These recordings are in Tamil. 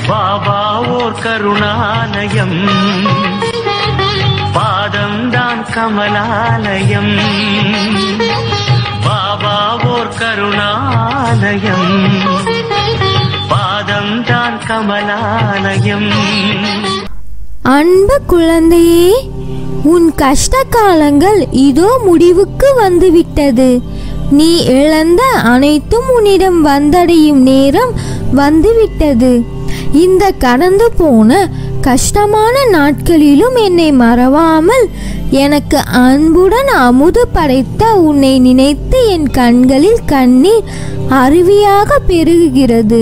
பாபா ஓர் கருணாலயம் பாதம்தான் கமலாலயம் பாபா ஓர் கருணாலயம் பாதம்தான் கமலாலயம் அன்பு குழந்தையே உன் கஷ்ட காலங்கள் இதோ முடிவுக்கு வந்துவிட்டது நீ இழந்த அனைத்தும் உன்னிடம் வந்தடையும் நேரம் வந்துவிட்டது இந்த கடந்து போன கஷ்டமான நாட்களிலும் என்னை மறவாமல் எனக்கு அன்புடன் அமுது படைத்த உன்னை நினைத்து என் கண்களில் கண்ணீர் அருவியாக பெருகுகிறது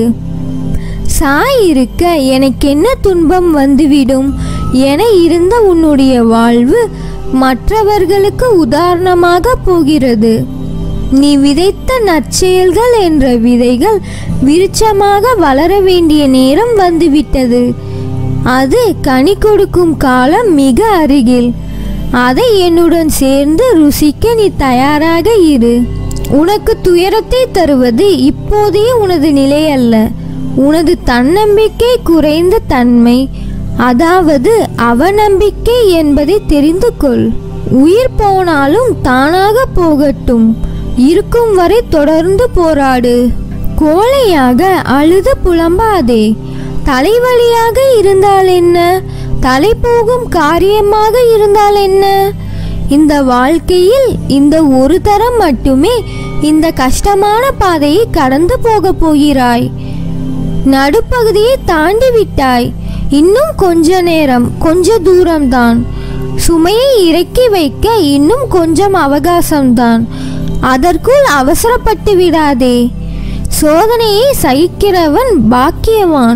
சாய் இருக்க எனக்கு என்ன துன்பம் வந்துவிடும் என இருந்த உன்னுடைய வாழ்வு மற்றவர்களுக்கு உதாரணமாக போகிறது நீ விதைத்த நற்செயல்கள் என்ற விதைகள் விருட்சமாக வளர வேண்டிய நேரம் வந்துவிட்டது அது கனி கொடுக்கும் காலம் மிக அருகில் அதை என்னுடன் சேர்ந்து ருசிக்க நீ தயாராக இரு உனக்கு துயரத்தை தருவது இப்போதைய உனது நிலை அல்ல உனது தன்னம்பிக்கை குறைந்த தன்மை அதாவது அவநம்பிக்கை என்பதை தெரிந்து கொள் உயிர் போனாலும் தானாக போகட்டும் இருக்கும் வரை தொடர்ந்து போராடு கோழையாக அழுது புலம்பாதே தலைவலியாக இருந்தால் என்ன தலை போகும் காரியமாக இருந்தால் என்ன இந்த வாழ்க்கையில் இந்த ஒரு தரம் மட்டுமே இந்த கஷ்டமான பாதையை கடந்து போகப் போகிறாய் நடுப்பகுதியை தாண்டி விட்டாய் இன்னும் கொஞ்ச நேரம் கொஞ்ச தூரம்தான் சுமையை இறக்கி வைக்க இன்னும் கொஞ்சம் அவகாசம்தான் அதற்குள் அவசரப்பட்டு விடாதே சோதனையை சகிக்கிறவன் பாக்கியவான்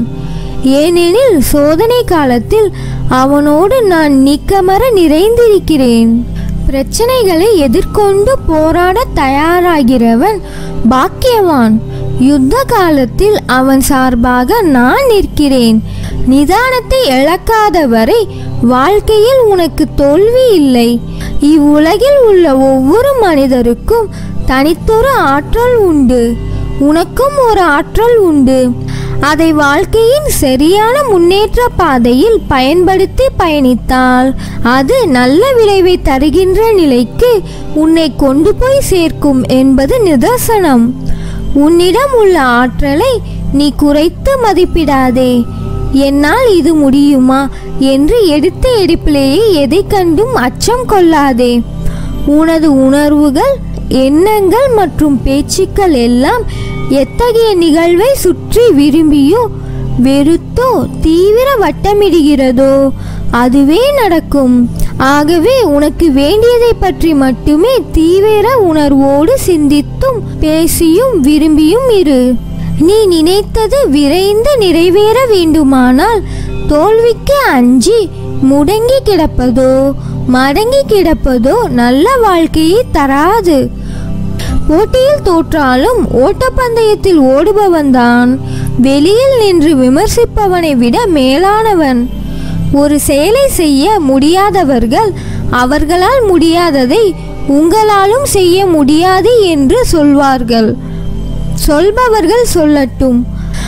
ஏனெனில் சோதனை காலத்தில் அவனோடு நான் நீக்கமர நிறைந்திருக்கிறேன் பிரச்சனைகளை எதிர்கொண்டு போராட தயாராகிறவன் பாக்கியவான் யுத்த காலத்தில் அவன் சார்பாக நான் நிற்கிறேன் நிதானத்தை இழக்காதவரை வாழ்க்கையில் உனக்கு தோல்வி இல்லை இவ்வுலகில் உள்ள ஒவ்வொரு மனிதருக்கும் தனித்தொரு ஆற்றல் உண்டு உனக்கும் ஒரு ஆற்றல் உண்டு அதை வாழ்க்கையின் சரியான முன்னேற்ற பாதையில் பயன்படுத்தி பயணித்தால் அது நல்ல விளைவை தருகின்ற நிலைக்கு உன்னை கொண்டு போய் சேர்க்கும் என்பது நிதர்சனம் உன்னிடம் உள்ள ஆற்றலை நீ குறைத்து மதிப்பிடாதே என்னால் இது முடியுமா என்று எடுத்த எடுப்பிலேயே எதை கண்டும் அச்சம் கொள்ளாதே உனது உணர்வுகள் எண்ணங்கள் மற்றும் பேச்சுக்கள் எல்லாம் எத்தகைய நிகழ்வை சுற்றி விரும்பியோ வெறுத்தோ தீவிர வட்டமிடுகிறதோ அதுவே நடக்கும் ஆகவே உனக்கு வேண்டியதை பற்றி மட்டுமே தீவிர உணர்வோடு சிந்தித்தும் பேசியும் விரும்பியும் இரு நீ நினைத்தது விரைந்து நிறைவேற வேண்டுமானால் தோல்விக்கு அஞ்சி முடங்கி கிடப்பதோ மடங்கி கிடப்பதோ நல்ல வாழ்க்கையை தராது போட்டியில் தோற்றாலும் ஓட்டப்பந்தயத்தில் ஓடுபவன்தான் வெளியில் நின்று விமர்சிப்பவனை விட மேலானவன் ஒரு செயலை செய்ய முடியாதவர்கள் அவர்களால் முடியாததை உங்களாலும் செய்ய முடியாது என்று சொல்வார்கள் சொல்பவர்கள் சொல்லட்டும்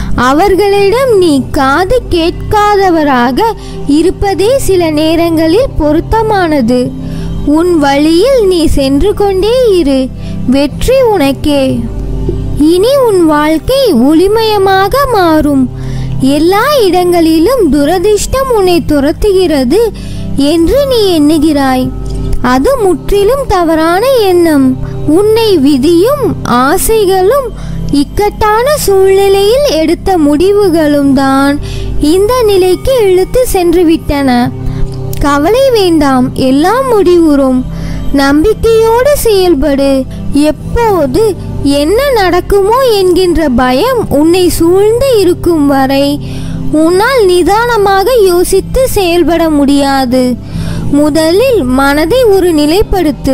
அவர்களிடம் நீ காது கேட்காதவராக இருப்பதே சில நேரங்களில் பொருத்தமானது உன் வழியில் நீ சென்று கொண்டே இரு வெற்றி உனக்கே இனி உன் வாழ்க்கை ஒளிமயமாக மாறும் எல்லா இடங்களிலும் துரதிர்ஷ்டம் உன்னை துரத்துகிறது என்று நீ எண்ணுகிறாய் அது முற்றிலும் தவறான எண்ணம் உன்னை விதியும் ஆசைகளும் இக்கட்டான சூழ்நிலையில் எடுத்த முடிவுகளும் தான் இந்த நிலைக்கு இழுத்து சென்று விட்டன கவலை வேண்டாம் எல்லாம் முடிவுறும் நம்பிக்கையோடு செயல்படு எப்போது என்ன நடக்குமோ என்கின்ற பயம் உன்னை சூழ்ந்து இருக்கும் வரை உன்னால் நிதானமாக யோசித்து செயல்பட முடியாது முதலில் மனதை ஒரு நிலைப்படுத்து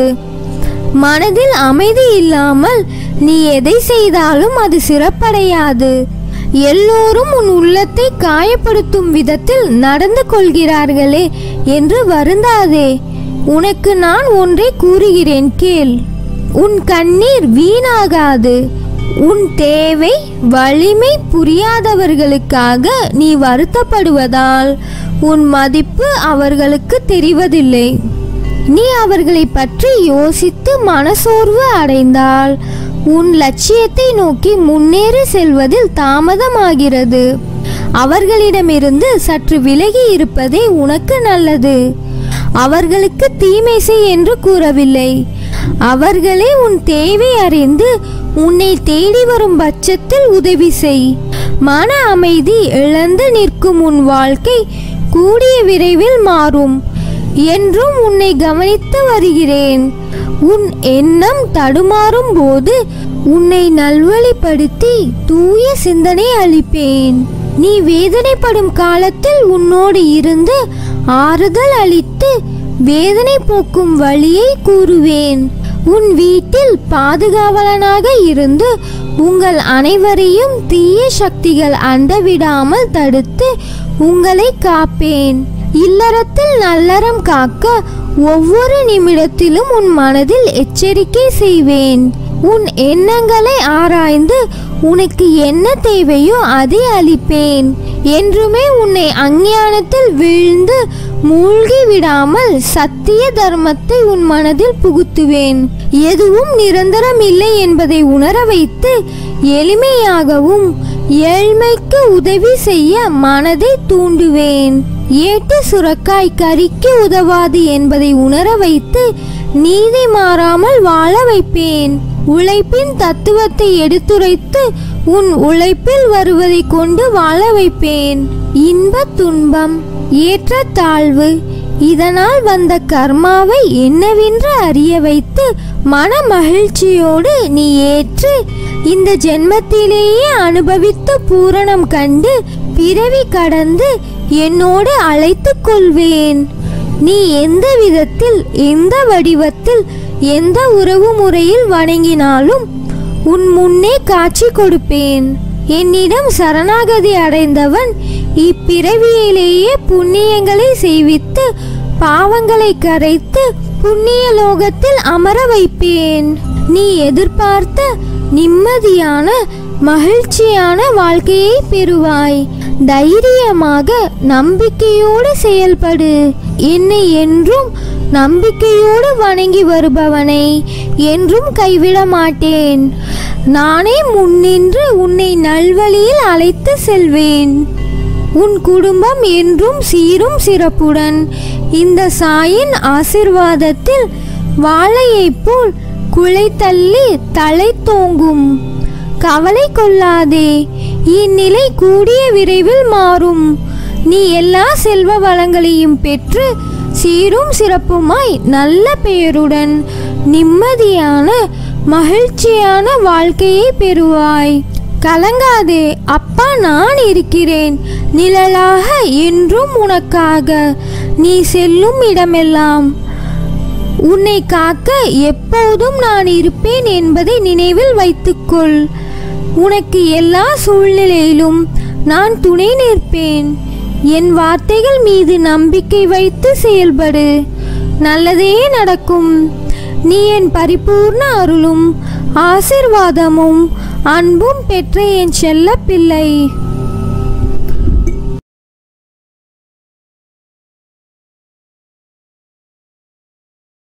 மனதில் அமைதி இல்லாமல் நீ எதை செய்தாலும் அது சிறப்படையாது எல்லோரும் உன் உள்ளத்தை காயப்படுத்தும் விதத்தில் நடந்து கொள்கிறார்களே என்று வருந்தாதே உனக்கு நான் ஒன்றை கூறுகிறேன் கேள் உன் கண்ணீர் வீணாகாது உன் தேவை வலிமை புரியாதவர்களுக்காக நீ வருத்தப்படுவதால் உன் மதிப்பு அவர்களுக்கு தெரிவதில்லை நீ அவர்களை பற்றி யோசித்து மனசோர்வு அடைந்தால் உன் லட்சியத்தை நோக்கி முன்னேறி செல்வதில் தாமதமாகிறது அவர்களிடமிருந்து சற்று விலகி இருப்பதே உனக்கு நல்லது அவர்களுக்கு தீமை செய் என்று கூறவில்லை அவர்களே உன் தேவை அறிந்து உன்னை தேடி வரும் பட்சத்தில் உதவி செய் மன அமைதி இழந்து நிற்கும் உன் வாழ்க்கை கூடிய விரைவில் மாறும் என்றும் உன்னை கவனித்து வருகிறேன் உன் எண்ணம் தடுமாறும் போது உன்னை நல்வழிப்படுத்தி தூய சிந்தனை அளிப்பேன் நீ வேதனைப்படும் காலத்தில் உன்னோடு இருந்து ஆறுதல் அளித்து வேதனை போக்கும் வழியை கூறுவேன் உன் வீட்டில் பாதுகாவலனாக இருந்து உங்கள் அனைவரையும் தீய சக்திகள் அண்டவிடாமல் தடுத்து உங்களை காப்பேன் இல்லறத்தில் நல்லறம் காக்க ஒவ்வொரு நிமிடத்திலும் உன் மனதில் எச்சரிக்கை செய்வேன் உன் எண்ணங்களை ஆராய்ந்து உனக்கு என்ன தேவையோ அதை அளிப்பேன் என்றுமே உன்னை அஞ்ஞானத்தில் வீழ்ந்து மூழ்கி விடாமல் சத்திய தர்மத்தை உன் மனதில் புகுத்துவேன் எதுவும் நிரந்தரம் இல்லை என்பதை உணர வைத்து எளிமையாகவும் ஏழ்மைக்கு உதவி செய்ய மனதை தூண்டுவேன் ஏட்டு சுரக்காய் கறிக்கு உதவாது என்பதை உணர வைத்து நீதி மாறாமல் வாழ வைப்பேன் உழைப்பின் தத்துவத்தை எடுத்துரைத்து உன் உழைப்பில் வருவதை கொண்டு வாழ வைப்பேன் இன்ப துன்பம் ஏற்ற தாழ்வு இதனால் வந்த கர்மாவை என்னவென்று அறிய வைத்து மன மகிழ்ச்சியோடு நீ ஏற்று இந்த ஜென்மத்திலேயே அனுபவித்து பூரணம் கண்டு பிறவி கடந்து என்னோடு அழைத்துக் கொள்வேன் நீ எந்த விதத்தில் எந்த வடிவத்தில் எந்த உறவு முறையில் வணங்கினாலும் உன் முன்னே காட்சி கொடுப்பேன் என்னிடம் சரணாகதி அடைந்தவன் இப்பிறவியிலேயே புண்ணியங்களை செய்வித்து பாவங்களை கரைத்து புண்ணிய லோகத்தில் அமர வைப்பேன் நீ எதிர்பார்த்த நிம்மதியான மகிழ்ச்சியான வாழ்க்கையை பெறுவாய் தைரியமாக நம்பிக்கையோடு செயல்படு என்னை என்றும் நம்பிக்கையோடு வணங்கி வருபவனை என்றும் கைவிட மாட்டேன் நானே முன்னின்று உன்னை நல்வழியில் அழைத்து செல்வேன் உன் குடும்பம் என்றும் சீரும் சிறப்புடன் இந்த சாயின் ஆசிர்வாதத்தில் வாழையைப் போல் குலை தள்ளி தலை தோங்கும் கவலை கொள்ளாதே இந்நிலை கூடிய விரைவில் மாறும் நீ எல்லா செல்வ வளங்களையும் பெற்று சீரும் சிறப்புமாய் நல்ல பெயருடன் நிம்மதியான மகிழ்ச்சியான வாழ்க்கையை பெறுவாய் கலங்காதே அப்பா நான் இருக்கிறேன் நிழலாக என்றும் உனக்காக நீ செல்லும் இடமெல்லாம் உன்னை காக்க எப்போதும் நான் இருப்பேன் என்பதை நினைவில் வைத்துக்கொள் உனக்கு எல்லா சூழ்நிலையிலும் நான் துணை நிற்பேன் என் வார்த்தைகள் மீது நம்பிக்கை வைத்து செயல்படு நல்லதே நடக்கும் நீ என் பரிபூர்ண அருளும் ஆசிர்வாதமும் அன்பும் பெற்ற என் செல்ல பிள்ளை